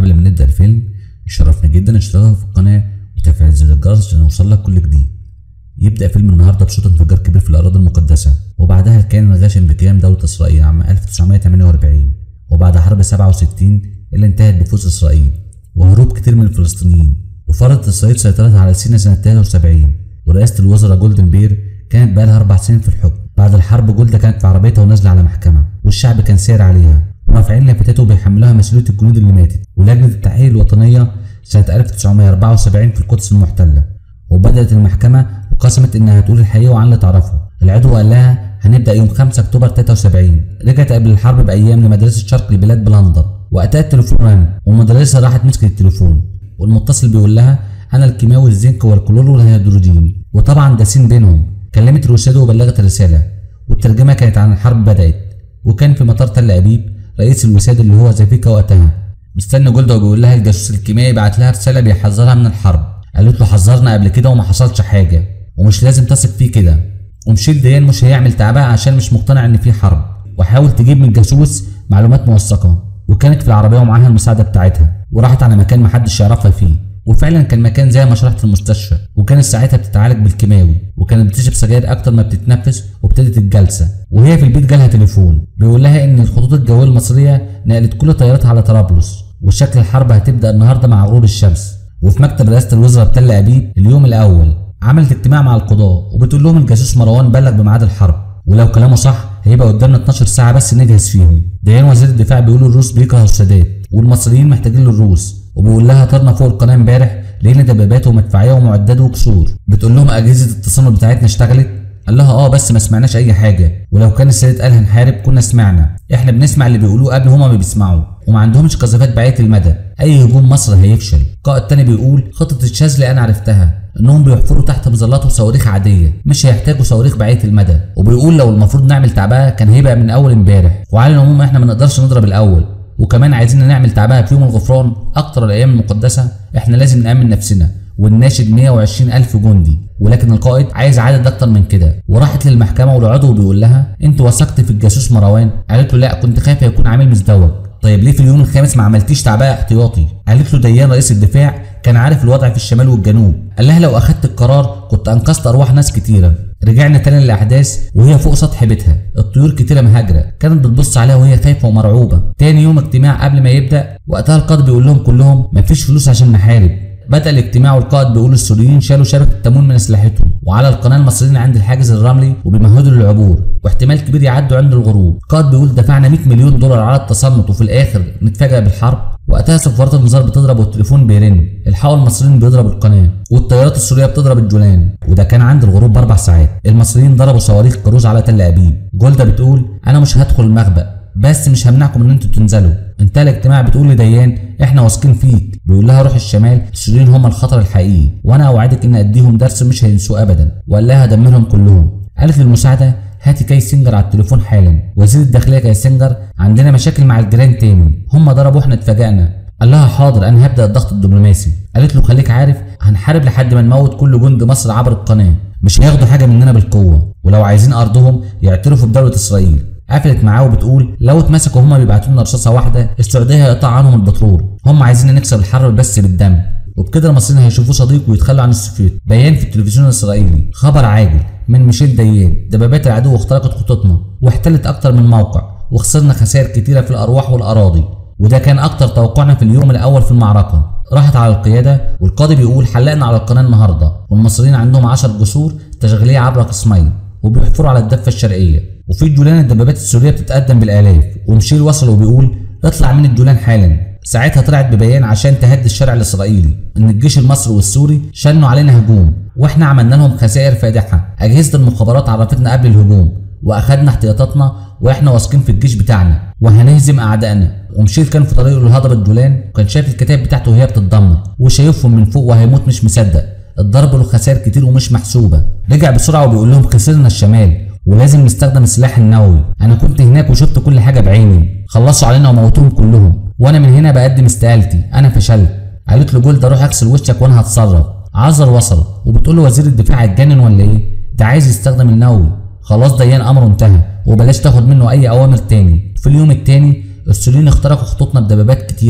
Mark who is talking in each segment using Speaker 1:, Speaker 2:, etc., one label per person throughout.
Speaker 1: قبل ما نبدا الفيلم يشرفنا جدا اشتراك في القناه وتفعيل زر الجرس عشان يوصلك كل جديد يبدا فيلم النهارده بصوت انفجار كبير في الاراضي المقدسه وبعدها الكيان الغاشم بقيام دوله اسرائيل عام 1948 وبعد حرب 67 اللي انتهت بفوز اسرائيل وهروب كتير من الفلسطينيين وفرضت اسرائيل سيطرتها على سيناء سنه 73 ورئاسه الوزراء جولدن بير كانت بقالها اربع سنين في الحكم بعد الحرب جولدا كانت في عربيتها ونازله على محكمه والشعب كان سير عليها ورافعين لافتاته بيحملوها مسؤوليه الجنود اللي ماتت ولجنه التحقيق الوطنيه سنه 1974 في القدس المحتله وبدات المحكمه وقسمت انها هتقول الحقيقه وعن اللي تعرفه العضو قال لها هنبدا يوم 5 اكتوبر 73 رجعت قبل الحرب بايام لمدرسه شرق البلاد بلندن وقتها التليفون رن والمدرسه راحت مسكت التليفون والمتصل بيقول لها انا الكيماوي الزنك والكلور والهيدروجين وطبعا داسين بينهم كلمت روسيدو وبلغت الرساله والترجمه كانت عن الحرب بدات وكان في مطار تل ابيب رئيس الوساد اللي هو زافيكا وقتها مستني جولدا وبيقول لها الجاسوس الكيميائي بعت لها رساله بيحذرها من الحرب قالت له حذرنا قبل كده وما حصلش حاجه ومش لازم تثق فيه كده ومشيل ديان مش هيعمل تعبها عشان مش مقتنع ان في حرب وحاول تجيب من الجاسوس معلومات موثقه وكانت في العربيه ومعاها المساعده بتاعتها وراحت على مكان محدش يعرفها فيه وفعلا كان مكان زي مشرحة المستشفى وكانت ساعتها بتتعالج بالكيماوي وكانت بتشرب سجاير اكتر ما بتتنفس وابتدت الجلسه وهي في البيت جالها تليفون بيقول لها ان الخطوط الجويه المصريه نقلت كل طياراتها على طرابلس وشكل الحرب هتبدا النهارده مع غروب الشمس وفي مكتب رئاسه الوزراء بتل ابيب اليوم الاول عملت اجتماع مع القضاه وبتقول لهم الجاسوس مروان بلغ بميعاد الحرب ولو كلامه صح هيبقى قدامنا 12 ساعه بس نجهز فيهم ديان وزير الدفاع بيقول الروس بيكرهوا السادات والمصريين محتاجين للروس وبيقول لها طرنا فوق القناه امبارح لقينا دبابات ومدفعيه ومعدات وكسور بتقول لهم اجهزه التصنع بتاعتنا اشتغلت قال لها اه بس ما سمعناش اي حاجه ولو كان السادات قال هنحارب كنا سمعنا احنا بنسمع اللي بيقولوه قبل هما ما بيسمعوا وما عندهمش قذافات بعيده المدى اي هجوم مصر هيفشل قائد تاني بيقول خطه الشاذلي انا عرفتها انهم بيحفروا تحت مظلاتهم صواريخ عاديه مش هيحتاجوا صواريخ بعيده المدى وبيقول لو المفروض نعمل تعبئه كان هيبقى من اول امبارح وعلى العموم احنا ما نقدرش نضرب الاول وكمان عايزين نعمل تعبئه في يوم الغفران اكتر الايام المقدسه احنا لازم نامن نفسنا والناشد 120 ألف جندي ولكن القائد عايز عدد أكتر من كده وراحت للمحكمة والعضو بيقول لها أنت وثقت في الجاسوس مروان قالت له لا كنت خايفة يكون عامل مزدوج طيب ليه في اليوم الخامس ما عملتيش تعبئة احتياطي قالت له ديان رئيس الدفاع كان عارف الوضع في الشمال والجنوب قال لها لو أخدت القرار كنت أنقذت أرواح ناس كتيرة رجعنا تاني للأحداث وهي فوق سطح بيتها الطيور كتيرة مهاجرة كانت بتبص عليها وهي خايفة ومرعوبة تاني يوم اجتماع قبل ما يبدأ وقتها القاضي بيقول لهم كلهم مفيش فلوس عشان نحارب بدأ الاجتماع والقائد بيقول السوريين شالوا شبكة التموين من أسلحتهم وعلى القناة المصريين عند الحاجز الرملي وبيمهدوا للعبور واحتمال كبير يعدوا عند الغروب القائد بيقول دفعنا 100 مليون دولار على التصنت وفي الآخر نتفاجأ بالحرب وقتها صفارات النظام بتضرب والتليفون بيرن الحقوا المصريين بيضربوا القناة والطيارات السورية بتضرب الجولان وده كان عند الغروب بأربع ساعات المصريين ضربوا صواريخ كروز على تل أبيب جولدا بتقول أنا مش هدخل المخبأ بس مش همنعكم ان انتوا تنزلوا انتهى الاجتماع بتقول لديان احنا واثقين فيك بيقول لها روح الشمال السوريين هم الخطر الحقيقي وانا اوعدك ان اديهم درس مش هينسوه ابدا وقال لها هدمرهم كلهم قالت للمساعده هاتي كاي سينجر على التليفون حالا وزير الداخليه كاي سينجر عندنا مشاكل مع الجيران تاني هم ضربوا احنا اتفاجئنا قال لها حاضر انا هبدا الضغط الدبلوماسي قالت له خليك عارف هنحارب لحد ما نموت كل جند مصر عبر القناه مش هياخدوا حاجه مننا بالقوه ولو عايزين ارضهم يعترفوا بدوله اسرائيل قفلت معاه وبتقول لو اتمسكوا هما بيبعتوا لنا رصاصه واحده السعوديه هيقطع عنهم البترول هم عايزين نكسب الحرب بس بالدم وبكده المصريين هيشوفوه صديق ويتخلوا عن السوفيت بيان في التلفزيون الاسرائيلي خبر عاجل من ميشيل ديان دبابات العدو اخترقت خطوطنا واحتلت اكتر من موقع وخسرنا خسائر كتيره في الارواح والاراضي وده كان اكتر توقعنا في اليوم الاول في المعركه راحت على القياده والقاضي بيقول حلقنا على القناه النهارده والمصريين عندهم 10 جسور تشغيليه عبر قسمين وبيحفروا على الضفه الشرقيه وفي الجولان الدبابات السوريه بتتقدم بالالاف ومشيل وصل وبيقول اطلع من الجولان حالا ساعتها طلعت ببيان عشان تهدي الشارع الاسرائيلي ان الجيش المصري والسوري شنوا علينا هجوم واحنا عملنا لهم خسائر فادحه اجهزه المخابرات عرفتنا قبل الهجوم واخدنا احتياطاتنا واحنا واثقين في الجيش بتاعنا وهنهزم اعدائنا ومشيل كان في طريقه لهضبه الجولان وكان شايف الكتاب بتاعته وهي بتتدمر وشايفهم من فوق وهيموت مش مصدق اتضرب له خسائر كتير ومش محسوبه رجع بسرعه وبيقول لهم خسرنا الشمال ولازم نستخدم السلاح النووي انا كنت هناك وشفت كل حاجه بعيني خلصوا علينا وموتوهم كلهم وانا من هنا بقدم استقالتي انا فشلت قالت له جولدا روح اغسل وشك وانا هتصرف عذر وصل وبتقول له وزير الدفاع اتجنن ولا ايه ده عايز يستخدم النووي خلاص ديان امره انتهى وبلاش تاخد منه اي اوامر تاني في اليوم التاني السوريين اخترقوا خطوطنا بدبابات كتيره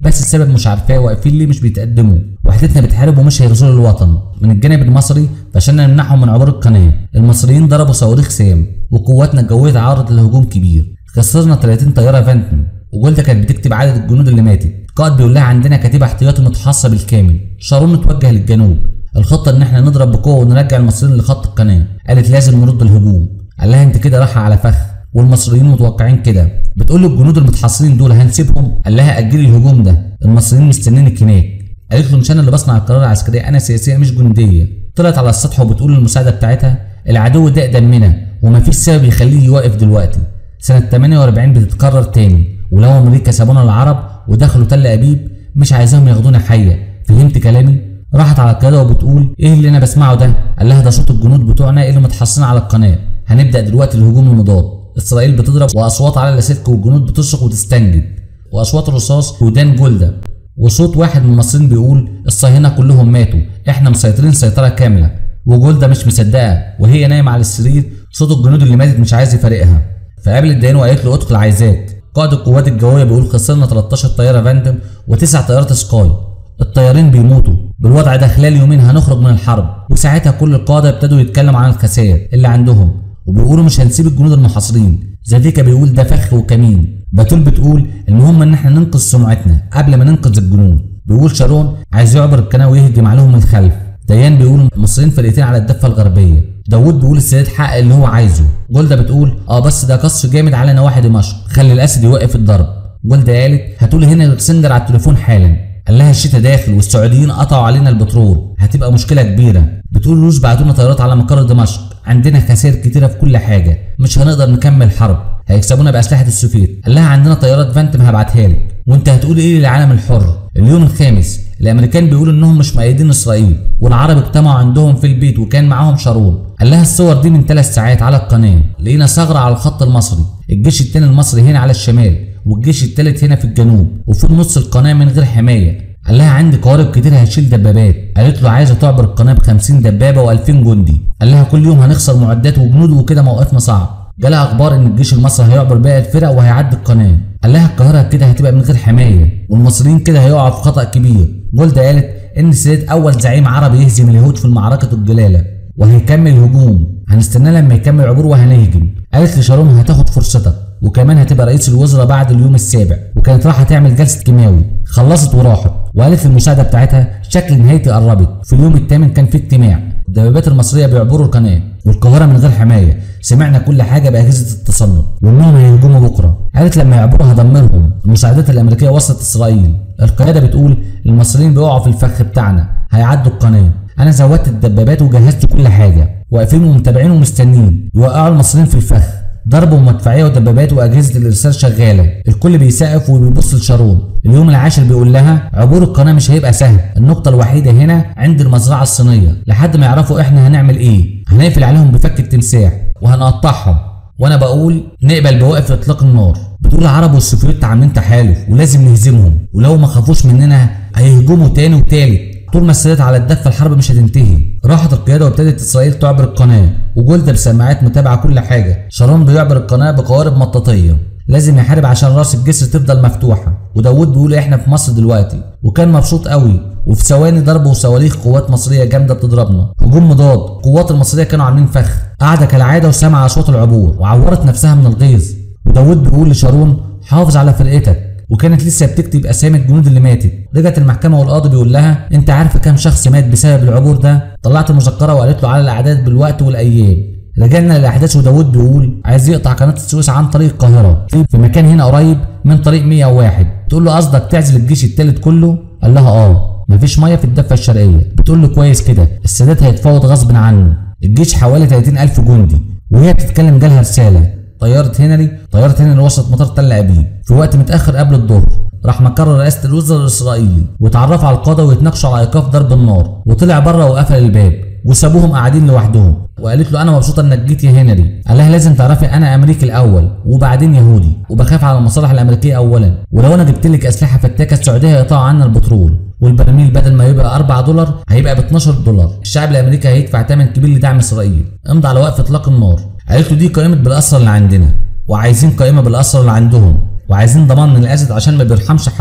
Speaker 1: بس السبب مش عارفاه واقفين ليه مش بيتقدموا وحدتنا بتحارب ومش هيغزلوا الوطن من الجانب المصري فعشان نمنعهم من عبور القناه المصريين ضربوا صواريخ سام وقواتنا الجويه تعرضت لهجوم كبير خسرنا 30 طياره فانتوم وجولدا كانت بتكتب عدد الجنود اللي ماتت قائد بيقول لها عندنا كتيبه احتياطي متحصه بالكامل شارون اتوجه للجنوب الخطه ان احنا نضرب بقوه ونرجع المصريين لخط القناه قالت لازم نرد الهجوم قال لها انت كده رايحه على فخ والمصريين متوقعين كده بتقول له الجنود المتحصرين دول هنسيبهم قال لها اجلي الهجوم ده المصريين مستنينك هناك قالت له مش انا اللي بصنع القرار العسكري انا سياسيه مش جنديه طلعت على السطح وبتقول للمساعده بتاعتها العدو ده دمنا ومفيش سبب يخليه يوقف دلوقتي سنه 48 بتتكرر تاني ولو امريكا سابونا العرب ودخلوا تل ابيب مش عايزاهم ياخدونا حيه فهمت كلامي راحت على القياده وبتقول ايه اللي انا بسمعه ده قال لها ده صوت الجنود بتوعنا اللي متحصنين على القناه هنبدا دلوقتي الهجوم المضاد اسرائيل بتضرب واصوات على اللاسلكي والجنود بتصرخ وتستنجد واصوات الرصاص ودان جولدا وصوت واحد من المصريين بيقول الصهاينه كلهم ماتوا احنا مسيطرين سيطره كامله وجولدا مش مصدقه وهي نايمه على السرير صوت الجنود اللي ماتت مش عايز يفارقها فقابلت ديان وقالت له ادخل عايزاك قائد القوات الجويه بيقول خسرنا 13 طياره فاندم وتسع طيارات سكاي الطيارين بيموتوا بالوضع ده خلال يومين هنخرج من الحرب وساعتها كل القاده ابتدوا يتكلموا عن الخسائر اللي عندهم وبيقولوا مش هنسيب الجنود المحاصرين زاديكا بيقول ده فخ وكمين باتول بتقول المهم ان احنا ننقذ سمعتنا قبل ما ننقذ الجنود بيقول شارون عايز يعبر القناه ويهجم عليهم من الخلف ديان بيقول المصريين فرقتين على الضفه الغربيه داوود بيقول السادات حقق اللي هو عايزه جولدا بتقول اه بس ده قصف جامد على نواحي دمشق خلي الاسد يوقف الضرب جولدا قالت هاتولي هنا الكسندر على التليفون حالا قال لها الشتاء داخل والسعوديين قطعوا علينا البترول هتبقى مشكله كبيره بتقول الروس بعتونا طيارات على مقر دمشق عندنا خسائر كتيره في كل حاجه مش هنقدر نكمل حرب هيكسبونا باسلحه السوفيت قال لها عندنا طيارات فانتم هبعتها لك وانت هتقول ايه للعالم الحر اليوم الخامس الامريكان بيقولوا انهم مش مؤيدين اسرائيل والعرب اجتمعوا عندهم في البيت وكان معاهم شارون قال لها الصور دي من ثلاث ساعات على القناه لقينا ثغره على الخط المصري الجيش الثاني المصري هنا على الشمال والجيش الثالث هنا في الجنوب وفي نص القناه من غير حمايه قال لها عندي قوارب كتير هتشيل دبابات قالت له عايزه تعبر القناه ب 50 دبابه و2000 جندي قال لها كل يوم هنخسر معدات وجنود وكده موقفنا صعب جالها اخبار ان الجيش المصري هيعبر باقي الفرق وهيعدي القناه قال لها القاهره كده هتبقى من غير حمايه والمصريين كده هيقعوا في خطا كبير جولدا قالت ان السادات اول زعيم عربي يهزم اليهود في معركه الجلاله وهيكمل هجوم هنستناه لما يكمل عبور وهنهجم قالت لشارون هتاخد فرصتك وكمان هتبقى رئيس الوزراء بعد اليوم السابع وكانت رايحه تعمل جلسه كيماوي خلصت وراحت وقالت للمساعده بتاعتها شكل نهايتي قربت في اليوم الثامن كان في اجتماع الدبابات المصريه بيعبروا القناه والقاهره من غير حمايه سمعنا كل حاجه باجهزه التصنت وانهم هيهجموا بكره قالت لما يعبروا هدمرهم المساعدات الامريكيه وصلت اسرائيل القياده بتقول المصريين بيقعوا في الفخ بتاعنا هيعدوا القناه انا زودت الدبابات وجهزت كل حاجه واقفين ومتابعين ومستنيين يوقعوا المصريين في الفخ ضرب ومدفعيه ودبابات واجهزه الارسال شغاله الكل بيسقف وبيبص لشارون اليوم العاشر بيقول لها عبور القناه مش هيبقى سهل النقطه الوحيده هنا عند المزرعه الصينيه لحد ما يعرفوا احنا هنعمل ايه هنقفل عليهم بفك التمساح وهنقطعهم وانا بقول نقبل بوقف اطلاق النار بتقول العرب والسوفيت عاملين تحالف ولازم نهزمهم ولو ما خافوش مننا هيهجموا تاني وتالت طول ما السادات على الدفه الحرب مش هتنتهي راحت القياده وابتدت اسرائيل تعبر القناه وجولدا بسماعات متابعه كل حاجه شارون بيعبر القناه بقوارب مطاطيه لازم يحارب عشان راس الجسر تفضل مفتوحه وداوود بيقول احنا في مصر دلوقتي وكان مبسوط قوي وفي ثواني ضرب وصواريخ قوات مصريه جامده بتضربنا هجوم مضاد القوات المصريه كانوا عاملين فخ قاعده كالعاده وسامعه اصوات العبور وعورت نفسها من الغيظ وداوود بيقول لشارون حافظ على فرقتك وكانت لسه بتكتب اسامي الجنود اللي ماتت رجعت المحكمه والقاضي بيقول لها انت عارفه كام شخص مات بسبب العبور ده طلعت المذكره وقالت له على الاعداد بالوقت والايام رجعنا للاحداث وداوود بيقول عايز يقطع قناه السويس عن طريق القاهره في مكان هنا قريب من طريق 101 تقول له قصدك تعزل الجيش الثالث كله قال لها اه مفيش ميه في الضفه الشرقيه بتقول له كويس كده السادات هيتفاوض غصب عنه الجيش حوالي 30000 جندي وهي بتتكلم جالها رساله طياره هنري طياره هنري وصلت مطار تل ابيب في وقت متاخر قبل الظهر راح مقر رئاسه الوزراء الاسرائيلي واتعرفوا على القاده ويتناقشوا على ايقاف ضرب النار وطلع بره وقفل الباب وسابوهم قاعدين لوحدهم وقالت له انا مبسوطه انك جيت يا هنري قال لها لازم تعرفي انا امريكي الاول وبعدين يهودي وبخاف على المصالح الامريكيه اولا ولو انا جبت لك اسلحه فتاكه السعوديه هيقطعوا عنا البترول والبرميل بدل ما يبقى 4 دولار هيبقى ب 12 دولار الشعب الامريكي هيدفع ثمن كبير لدعم اسرائيل امضى على وقف اطلاق النار قالت له دي قائمه بالاسرى اللي عندنا وعايزين قائمه بالاسرى اللي عندهم وعايزين ضمان من الاسد عشان ما بيرحمش حد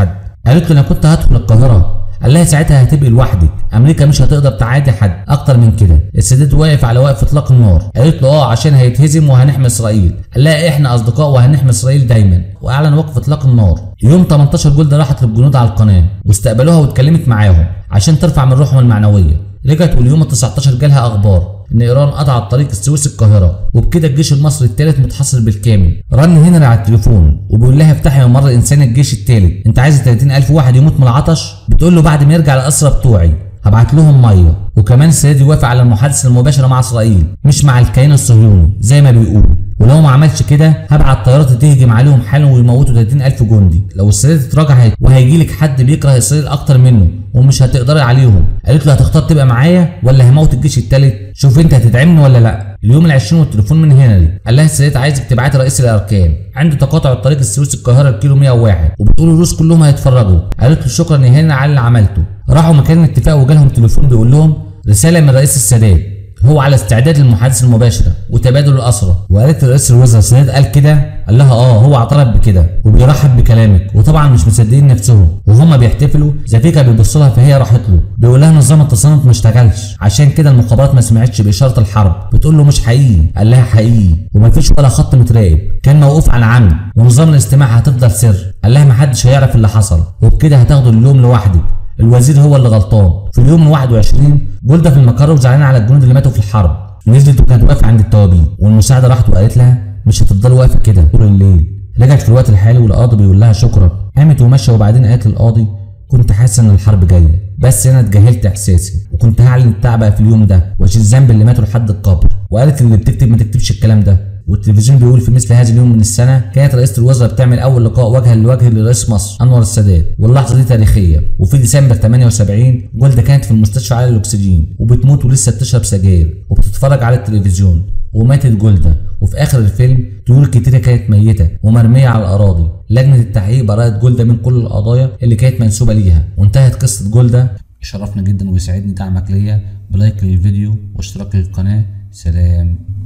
Speaker 1: قالت له انا كنت هدخل القاهره قال لها ساعتها هتبقي لوحدك امريكا مش هتقدر تعادي حد اكتر من كده السادات واقف على وقف اطلاق النار قالت له اه عشان هيتهزم وهنحمي اسرائيل قال لها احنا اصدقاء وهنحمي اسرائيل دايما واعلن وقف اطلاق النار يوم 18 جولده راحت للجنود على القناه واستقبلوها واتكلمت معاهم عشان ترفع من روحهم المعنويه رجعت واليوم ال 19 جالها اخبار ان ايران قطعت طريق السويس القاهره وبكده الجيش المصري الثالث متحصر بالكامل رن هنري على التليفون وبيقول لها افتحي يا ممر انسان الجيش الثالث انت عايز 30000 واحد يموت من العطش بتقول له بعد ما يرجع الاسرى بتوعي هبعت لهم ميه وكمان السيد يوافق على المحادثه المباشره مع اسرائيل مش مع الكيان الصهيوني زي ما بيقولوا ولو ما عملش كده هبعت طيارات تهجم عليهم حالا ويموتوا 30000 جندي لو السادات اتراجع وهيجي لك حد بيكره اسرائيل اكتر منه ومش هتقدري عليهم قالت له هتختار تبقى معايا ولا هموت الجيش التالت شوف انت هتدعمني ولا لا اليوم ال20 والتليفون من هنري قال لها السادات عايزك تبعتي رئيس الاركان عنده تقاطع الطريق السويس القاهره الكيلو 101 وبتقول الروس كلهم هيتفرجوا قالت له شكرا يا هنري على اللي عملته راحوا مكان الاتفاق وجالهم تليفون بيقول لهم رساله من رئيس السادات هو على استعداد للمحادثه المباشره وتبادل الاسرى وقالت رئيس الوزراء السادات قال كده قال لها اه هو اعترف بكده وبيرحب بكلامك وطبعا مش مصدقين نفسهم وهما بيحتفلوا زفيكا بيبص لها فهي راحت له بيقول لها نظام التصنت ما اشتغلش عشان كده المخابرات ما سمعتش باشاره الحرب بتقول له مش حقيقي قال لها حقيقي ومفيش ولا خط متراقب كان موقوف على عمد ونظام الاستماع هتفضل سر قال لها محدش هيعرف اللي حصل وبكده هتاخدوا اللوم لوحدك الوزير هو اللي غلطان في اليوم ال 21 جولده في المقر وزعلانه على الجنود اللي ماتوا في الحرب نزلت وكانت واقفه عند التوابيت والمساعده راحت وقالت لها مش هتفضلي واقفه كده طول الليل رجعت في الوقت الحالي والقاضي بيقول لها شكرا قامت وماشيه وبعدين قالت للقاضي كنت حاسه ان الحرب جايه بس انا اتجاهلت احساسي وكنت هعلن التعب في اليوم ده واشيل الذنب اللي ماتوا لحد القبر وقالت اللي بتكتب ما تكتبش الكلام ده والتلفزيون بيقول في مثل هذا اليوم من السنه كانت رئيسه الوزراء بتعمل اول لقاء وجها لوجه لرئيس مصر انور السادات واللحظه دي تاريخيه وفي ديسمبر 78 جولده كانت في المستشفى على الاكسجين وبتموت ولسه بتشرب سجاير وبتتفرج على التلفزيون وماتت جولده وفي اخر الفيلم طيور كتيره كانت ميته ومرميه على الاراضي لجنه التحقيق برأت جولده من كل القضايا اللي كانت منسوبه ليها وانتهت قصه جولده شرفنا جدا ويسعدني دعمك ليا بلايك للفيديو واشتراك للقناه سلام